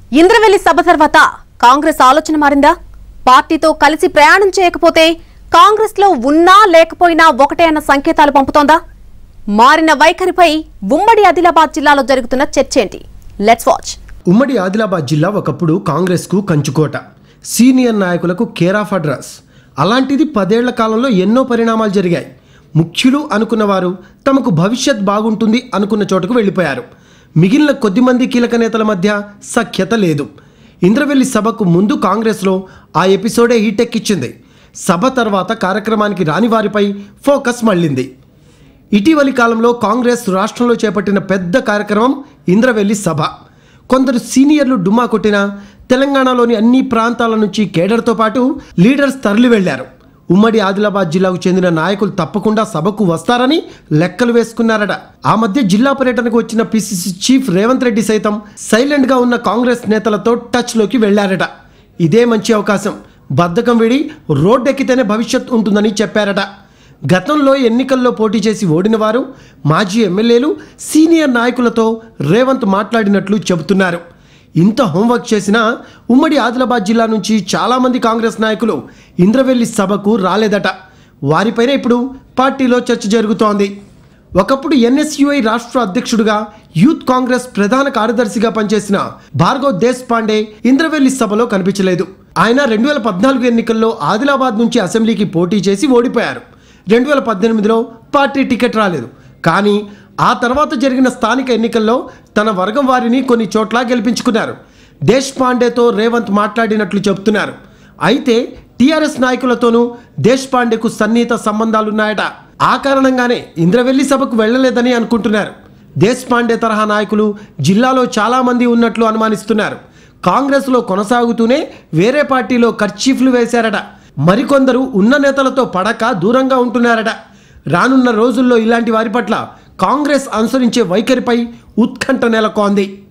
ఇంద్రవెల్లి సభ తర్వాత కాంగ్రెస్ ఆలోచన మారిందా పార్టీతో కలిసి ప్రయాణం చేయకపోతే కాంగ్రెస్ లో ఉన్నా లేకపోయినా ఒకటే అన్న సంకేతాలు పంపుతోందా మారిన వైఖరిపై ఉమ్మడి ఆదిలాబాద్ జిల్లాలో జరుగుతున్న చర్చ ఏంటి లెట్స్ వాచ్ ఉమ్మడి ఆదిలాబాద్ జిల్లా ఒకప్పుడు కాంగ్రెస్కు కంచుకోట సీనియర్ నాయకులకు కేర్ ఆఫ్ అడ్రస్ అలాంటిది పదేళ్ల కాలంలో ఎన్నో పరిణామాలు జరిగాయి ముఖ్యులు అనుకున్న వారు తమకు భవిష్యత్ బాగుంటుంది అనుకున్న చోటకు వెళ్ళిపోయారు మిగిలిన కొద్దిమంది కీలక నేతల మధ్య సఖ్యత లేదు ఇంద్రవెల్లి సభకు ముందు కాంగ్రెస్లో ఆ ఎపిసోడే హీటెక్కిచ్చింది సభ తర్వాత కార్యక్రమానికి రాని వారిపై ఫోకస్ మళ్ళింది ఇటీవలి కాలంలో కాంగ్రెస్ రాష్ట్రంలో చేపట్టిన పెద్ద కార్యక్రమం ఇంద్రవెల్లి సభ కొందరు సీనియర్లు డుమ్మా కొట్టిన తెలంగాణలోని అన్ని ప్రాంతాల నుంచి కేడర్తో పాటు లీడర్స్ తరలి వెళ్లారు ఉమ్మడి ఆదిలాబాద్ జిల్లాకు చెందిన నాయకులు తప్పకుండా సభకు వస్తారని లెక్కలు వేసుకున్నారట ఆ మధ్య జిల్లా పర్యటనకు వచ్చిన పిసిసి చీఫ్ రేవంత్ రెడ్డి సైతం సైలెంట్గా ఉన్న కాంగ్రెస్ నేతలతో టచ్లోకి వెళ్లారట ఇదే మంచి అవకాశం బద్ధకం వీడి రోడ్డెక్కితేనే భవిష్యత్ ఉంటుందని చెప్పారట గతంలో ఎన్నికల్లో పోటీ చేసి ఓడిన వారు మాజీ ఎమ్మెల్యేలు సీనియర్ నాయకులతో రేవంత్ మాట్లాడినట్లు చెబుతున్నారు ఇంత హోంవర్క్ చేసినా ఉమ్మడి ఆదిలాబాద్ జిల్లా నుంచి చాలామంది కాంగ్రెస్ నాయకులు ఇంద్రవెల్లి సభకు రాలేదట వారిపైన ఇప్పుడు పార్టీలో చర్చ జరుగుతోంది ఒకప్పుడు ఎన్ఎస్యుఐ రాష్ట్ర అధ్యక్షుడిగా యూత్ కాంగ్రెస్ ప్రధాన కార్యదర్శిగా పనిచేసిన భార్గవ్ దేశ్ పాండే ఇంద్రవెల్లి సభలో కనిపించలేదు ఆయన రెండు వేల పద్నాలుగు ఎన్నికల్లో ఆదిలాబాద్ నుంచి అసెంబ్లీకి పోటీ చేసి ఓడిపోయారు రెండు వేల పద్దెనిమిదిలో పార్టీ టికెట్ రాలేదు కానీ ఆ తర్వాత జరిగిన స్థానిక ఎన్నికల్లో తన వర్గం వారిని కొన్ని చోట్ల గెలిపించుకున్నారు దేశ్ పాండేతో రేవంత్ మాట్లాడినట్లు చెబుతున్నారు అయితే టీఆర్ఎస్ నాయకులతోనూ దేశ్ పాండేకు సన్నిహిత సంబంధాలున్నాయట ఆ కారణంగానే ఇంద్రవెల్లి సభకు వెళ్ళలేదని అనుకుంటున్నారు దేశ్ పాండే తరహా నాయకులు జిల్లాలో చాలామంది ఉన్నట్లు అనుమానిస్తున్నారు కాంగ్రెస్లో కొనసాగుతూనే వేరే పార్టీలో ఖర్చీఫ్లు వేశారట మరికొందరు ఉన్న నేతలతో పడక దూరంగా ఉంటున్నారట రానున్న రోజుల్లో ఇలాంటి వారి పట్ల కాంగ్రెస్ అనుసరించే వైఖరిపై ఉత్కంఠ నెలకొంది